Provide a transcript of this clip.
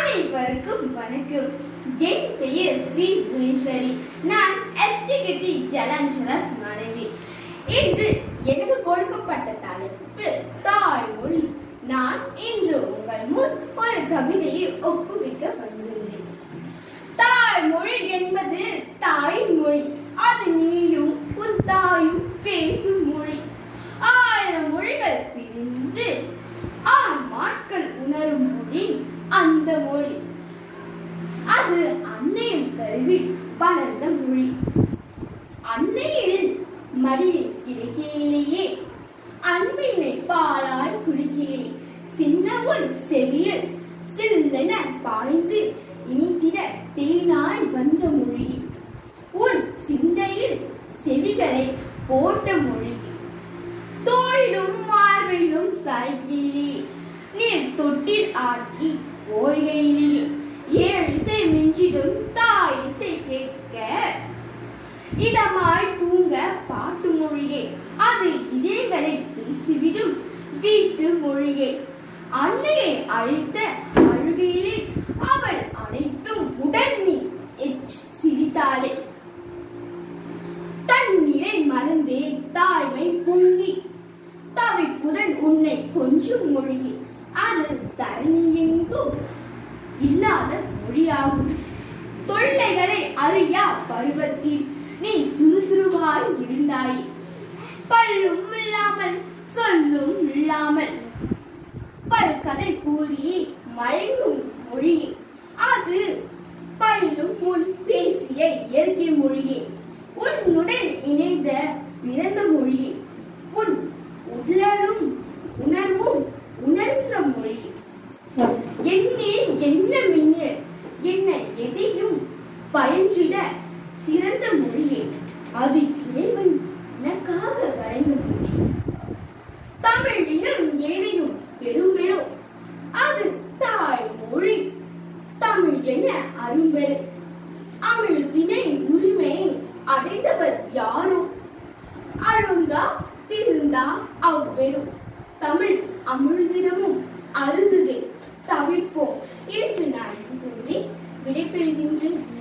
அனைவருக்கும் வணக்கம் என் பெயர் சி புவனேஸ்வரி நான் எஸ்டிகிரி ஜலாஞ்சலாஸ் மாணவி இன்று எனக்கு கொடுக்கப்பட்ட தலைப்பு தாய்மொழி நான் இன்று உங்கள் முன் ஒரு கவிதையை ஒப்புவிக்க வந்துள்ளேன் தாய்மொழி என்பது தாய்மொழி அது நீயும் உன் தாயும் பேசும் மொழி ஆயிரம் மொழிகள் பிரிந்து ஆண்மாட்கள் உணரும் மொழி அந்த மொழி அது அன்னையின் கருவி வளர்ந்த மொழி அன்னையில் மடியில் கிடைக்கையிலேயே அன்பினை பாலாய் குடிக்கிறே சின்ன ஒரு செவியல் சில்லென பாய்ந்து இனித்திட தேனாய் வந்த மொழி உன் சிந்தையில் செவிகளை போட்ட மொழி தோளிலும் மார்பிலும் சாய்கிலே நீர் தொட்டில் ஆக்கி ஓய்கையிலேயே ஏழு இசை மிஞ்சிடும் தாய் இசை கேட்க இதமாய் தூங்க பாட்டு மொழியே அது இதயங்களை பேசிவிடும் வீட்டு மொழியே அன்னையை அழைத்த அழுகையிலே அவள் அனைத்தும் உடன் நீ எச் சிரித்தாளே தண்ணீரை மறந்தே தாய்மை பொங்கி தவிப்புடன் உன்னை கொஞ்சும் மொழி அது தரணி எங்கும் இல்லாத மொழியாகும் தொல்லைகளை அறியா பருவத்தில் நீ துருதுருவாய் இருந்தாய் பல்லும் இல்லாமல் சொல்லும் இல்லாமல் பல் கதை கூறி மயங்கும் மொழி அது பல்லும் முன் பேசிய இயற்கை மொழியே உன்னுடன் இணைந்த பிறந்த மொழியே உன் உடலும் உணர்வும் உணர்ந்த மொழி என்னே என்ன மின்ன என்ன எதையும் பயின்றிட சிறந்த மொழியே அது இறைவன் எனக்காக வரைந்த மொழி தமிழ் இனம் ஏதையும் பெரும் பெரும் அது தாய் மொழி தமிழ் என அரும்பெரு அமிழ் திணை உரிமை அடைந்தவர் யாரோ அழுந்தா திருந்தா அவ்வெறும் தமிழ் அமிழ்திடமும் அருந்ததே தவிர்ப்போம் என்று நான் கூறி விடைபெறுகின்றேன்